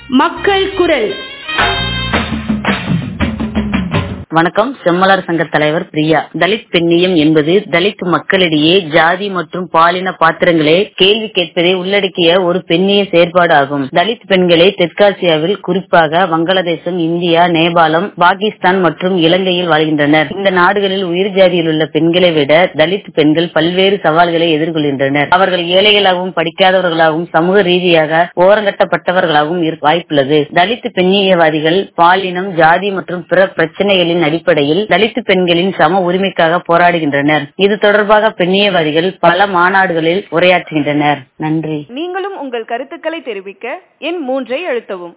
மக்கள் குரல் வணக்கம் செம்மலர் சங்க தலைவர் பிரியா தலித் பெண்ணியம் என்பது தலித் மக்களிடையே ஜாதி மற்றும் பாலின பாத்திரங்களை கேள்வி கேட்பதை உள்ளடக்கிய ஒரு பெண்ணிய செயற்பாடு ஆகும் தலித் பெண்களை தெற்காசியாவில் குறிப்பாக வங்காளதேசம் இந்தியா நேபாளம் பாகிஸ்தான் மற்றும் இலங்கையில் வாழ்கின்றனர் இந்த நாடுகளில் உயிர் ஜாதியில் உள்ள பெண்களை விட தலித் பெண்கள் பல்வேறு சவால்களை எதிர்கொள்கின்றனர் அவர்கள் ஏழைகளாகவும் படிக்காதவர்களாகவும் சமூக ரீதியாக ஓரங்கட்டப்பட்டவர்களாகவும் இருக்க வாய்ப்புள்ளது தலித் பெண்ணியவாதிகள் பாலினம் ஜாதி மற்றும் பிற பிரச்சனைகளின் அடிப்படையில் தலித் பெண்களின் சம உரிமைக்காக போராடுகின்றனர் இது தொடர்பாக பெண்ணியவாதிகள் பல மாநாடுகளில் உரையாற்றுகின்றனர் நன்றி நீங்களும் உங்கள் கருத்துக்களை தெரிவிக்க எண் மூன்றை அழுத்தவும்